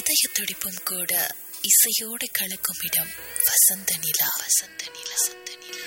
இதய துடிப்பும் கூட இசையோடு கலக்கும் இடம் வசந்த நிலா வசந்த நிலா வசந்த நிலா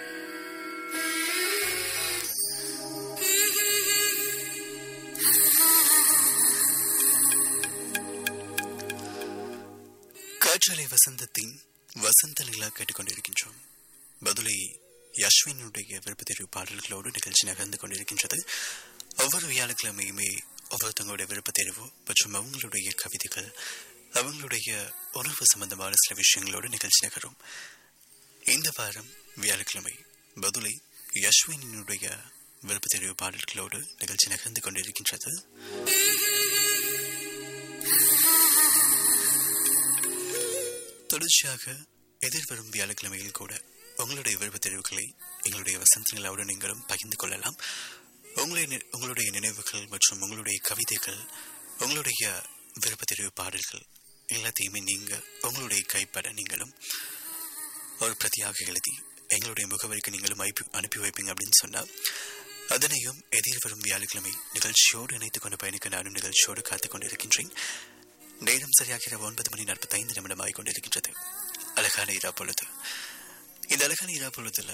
காற்றலை வசந்தத்தின் வசந்த நிலா கேட்டுக்கொண்டிருக்கின்றோம் பதுளை யஸ்வினுடைய விருப்ப தெரிவு பாடல்களோடு நிகழ்ச்சி நகர்ந்து கொண்டிருக்கின்றது ஒவ்வொரு வியாழக்கிழமையுமே ஒவ்வொருத்தங்களுடைய விருப்ப தெரிவு மற்றும் அவங்களுடைய கவிதைகள் அவங்களுடைய உணர்வு சம்பந்தமான சில விஷயங்களோடு நிகழ்ச்சி நகரும் இந்த வாரம் வியாழக்கிழமை பதுளை யஸ்வினுடைய விருப்ப தெரிவு பாடல்களோடு நிகழ்ச்சி நகர்ந்து கொண்டிருக்கின்றது தொடர்ச்சியாக எதிர்வரும் வியாழக்கிழமையில் கூட உங்களுடைய விருப்ப தெரிவுகளை எங்களுடைய வசந்த நிலாவோடு நீங்களும் பகிர்ந்து கொள்ளலாம் உங்களுடைய நி- உங்களுடைய நினைவுகள் மற்றும் உங்களுடைய கவிதைகள் உங்களுடைய விருப்ப தெரிவு பாடல்கள் எல்லாத்தையுமே நீங்க உங்களுடைய கைப்பட நீங்களும் ஒரு பிரதியாக எழுதி எங்களுடைய முகவரிக்கு நீங்களும் அனுப்பி அனுப்பி வைப்பீங்க அப்படின்னு சொன்னா அதனையும் எதிர்வரும் வியாழக்கிழமை நிகழ்ச்சியோடு இணைத்துக் கொண்டு பயணிக்க நானும் நிகழ்ச்சியோடு காத்துக் கொண்டிருக்கின்றேன் நேரம் சரியாக இரவு ஒன்பது மணி நாற்பத்தி ஐந்து நிமிடம் ஆகிக் கொண்டிருக்கின்றது அழகான இரா பொழுது இந்த அழகான இரா பொழுதுல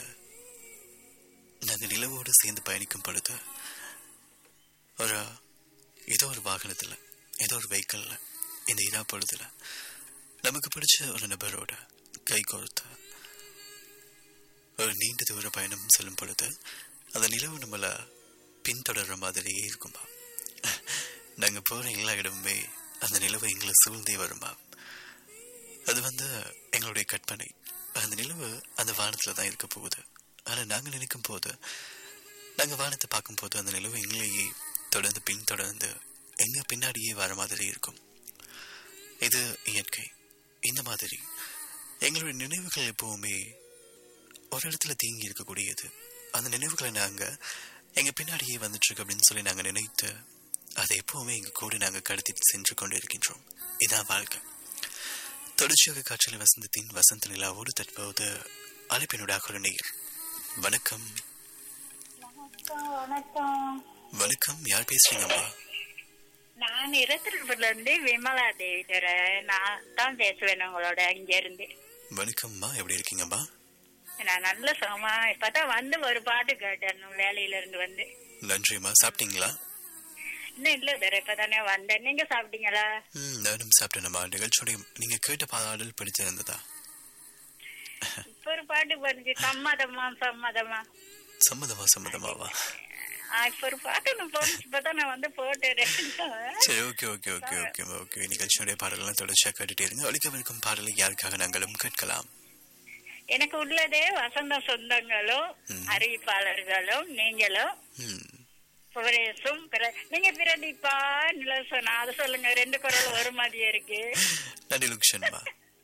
நாங்கள் நிலவோடு சேர்ந்து பயணிக்கும் பொழுது ஒரு ஏதோ ஒரு வாகனத்துல ஏதோ ஒரு வெஹிக்கிள்ல இந்த இரா பொழுதுல நமக்கு பிடிச்ச ஒரு நபரோட கை கோர்த்து ஒரு நீண்ட தூர பயணம் செல்லும் பொழுது அந்த நிலவு நம்மள பின்தொடர்ற மாதிரியே இருக்குமா நாங்க போற எல்லா இடமுமே அந்த நிலவு எங்களை சூழ்ந்தே வருமா அது வந்து எங்களுடைய கற்பனை அந்த நிலவு அந்த வானத்துல தான் இருக்க போகுது ஆனா நாங்க நினைக்கும் போது நாங்க வானத்தை பார்க்கும் போது அந்த நிலவு எங்களையே தொடர்ந்து பின்தொடர்ந்து எங்க பின்னாடியே வர மாதிரி இருக்கும் இது இயற்கை இந்த மாதிரி எங்களுடைய நினைவுகள் எப்பவுமே ஒரு இடத்துல தேங்கி இருக்கக்கூடியது அந்த நினைவுகளை நாங்க எங்க பின்னாடியே வந்துட்டு இருக்கு அப்படின்னு சொல்லி நாங்க நினைத்து அதை எப்பவுமே எங்க கூட நாங்க கடத்திட்டு சென்று கொண்டு இருக்கின்றோம் இதான் வாழ்க்கை தொடர்ச்சியாக காற்றலை வசந்தத்தின் வசந்த நிலாவோடு தற்போது அழைப்பினுடாக ஒரு நேயர் வணக்கம் வணக்கம் வணக்கம் வணக்கம் யார் பேசுறீங்கம்மா நான் இரத்திரபுரத்துல இருந்து விமலா தேவி தரேன். நான் தான் பேசுவேன் உங்களோட இங்க இருந்து வணக்கம்மா எப்படி இருக்கீங்கம்மா நான் நல்ல சுகமா இப்பதான் வந்து ஒரு பாட்டு கேட்டேன் வேலையில இருந்து வந்து நன்றிம்மா சாப்பிட்டீங்களா இன்னும் இல்ல தர இப்பதானே வந்தேன் நீங்க சாப்பிட்டீங்களா ம் நானும் சாப்பிட்டேனம்மா நிகழ்ச்சியோட நீங்க கேட்ட பாடல் பிடிச்சிருந்ததா இப்ப ஒரு பாட்டு படிச்சு சம்மதமா சம்மதமா சம்மதமா சம்மதமாவா ஆ, இப்ப ஒரு பாட்டு நான் போட்டு இப்பதான் நான் வந்து போட்டேன் சரி okay okay okay okay okay நிகழ்ச்சியுடைய பாடலாம் தொடர்ச்சியாக கேட்டுட்டே இருங்க ஒழிக்கவிருக்கும் பாடலை யாருக்காக நாங்களும் கேட்கலாம் எனக்கு உள்ளதே வசந்த சொந்தங்களும் ம். அறிவிப்பாளர்களும் நீங்களும் ம் சுரேஷும் பிர- நீங்க பிரதீபா நிலசனா அது சொல்லுங்க ரெண்டு குரல் ஒரு மாதிரியே இருக்கு நன்றி லுக்ஷன்மா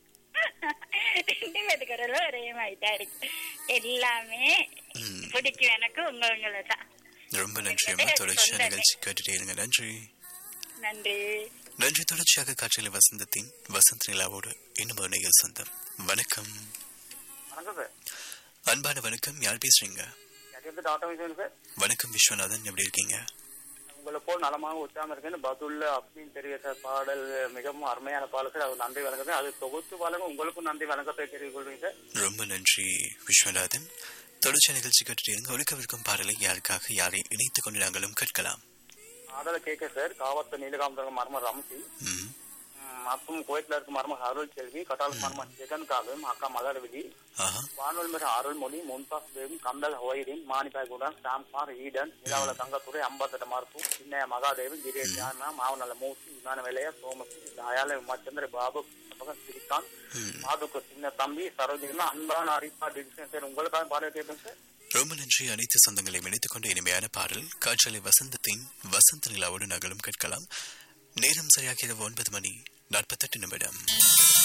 ரெண்டு பேத்து குரலும் ஒரே மாதிரி தான் இருக்கு எல்லாமே ம் பிடிக்கும் எனக்கு உங்களை தான் ரொம்ப நன்றியம்மா தொடர்ச்சியாக நிகழ்ச்சி கேட்டுட்டே இருங்க நன்றி நன்றி நன்றி தொடர்ச்சியாக காற்றில் வசந்தத்தின் வசந்த நிலாவோடு இன்னும் ஒரு நிகழ் சொந்தம் வணக்கம் வணக்கம் சார் அன்பான வணக்கம் யார் பேசுறீங்க எனக்கு வந்து டாக்டர் விஷயம் சார் வணக்கம் விஸ்வநாதன் எப்படி இருக்கீங்க உங்களை போல் நலமாக உற்சாகம் இருக்கேன் பதுல்ல அப்படின்னு தெரிய சார் பாடல் மிகவும் அருமையான பாடல் சார் அது நன்றி வணக்கம் சார் அது தொகுத்து பாருங்க உங்களுக்கும் நன்றி வணக்கத்தை தெரிவித்துக் கொள்றீங்க சார் ரொம்ப நன்றி விஸ்வநாதன் தொடர்ச்சி நிகழ்ச்சி கேட்டுட்டே இருங்க ஒழிக்கவிருக்கும் பாடலை யாருக்காக யாரை இணைத்துக் கொண்டு நாங்களும் கேட்கலாம் பாடலை கேட்க சார் காவத்த நீலகாம்பரம் மர்ம ரம்சி ம் ம், மற்றும் கோயத்தில் இருக்க மர்ம அருள் செல்வி கட்டால் மர்ம ஜெகன்காவும் அக்கா மலர்விதி ஆஹா வானொலி மிக அருள்மொழி முன்பாஸ் தேவி கந்தல் ஹொய்டின் மாணிபாய்குடன் சாம்பார் ஈடன் நிலாவல தங்கத்துறை அம்பத்தட்ட மார்பு சின்ன மகாதேவி கிரேஷ் ஜானா மாவனல மூர்த்தி விமான விலைய சோமசி தயால உமாச்சந்திர பாபு மகன் ஸ்ரீகாந்த் ம் மாதுக்கு சின்ன தம்பி சரோஜினா அன்பான அரிப்பா டிவிஷன் சார் உங்களுக்காக பாடல் கேட்பேன் சார் ரொம்ப நன்றி அனைத்து சொந்தங்களையும் இணைத்துக் கொண்ட இனிமையான பாடல் காற்றலை வசந்தத்தின் வசந்த நிலாவோடு நகலும் கேட்கலாம் நேரம் சரியாக இரவு ஒன்பது மணி நாற்பத்தெட்டு நிமிடம்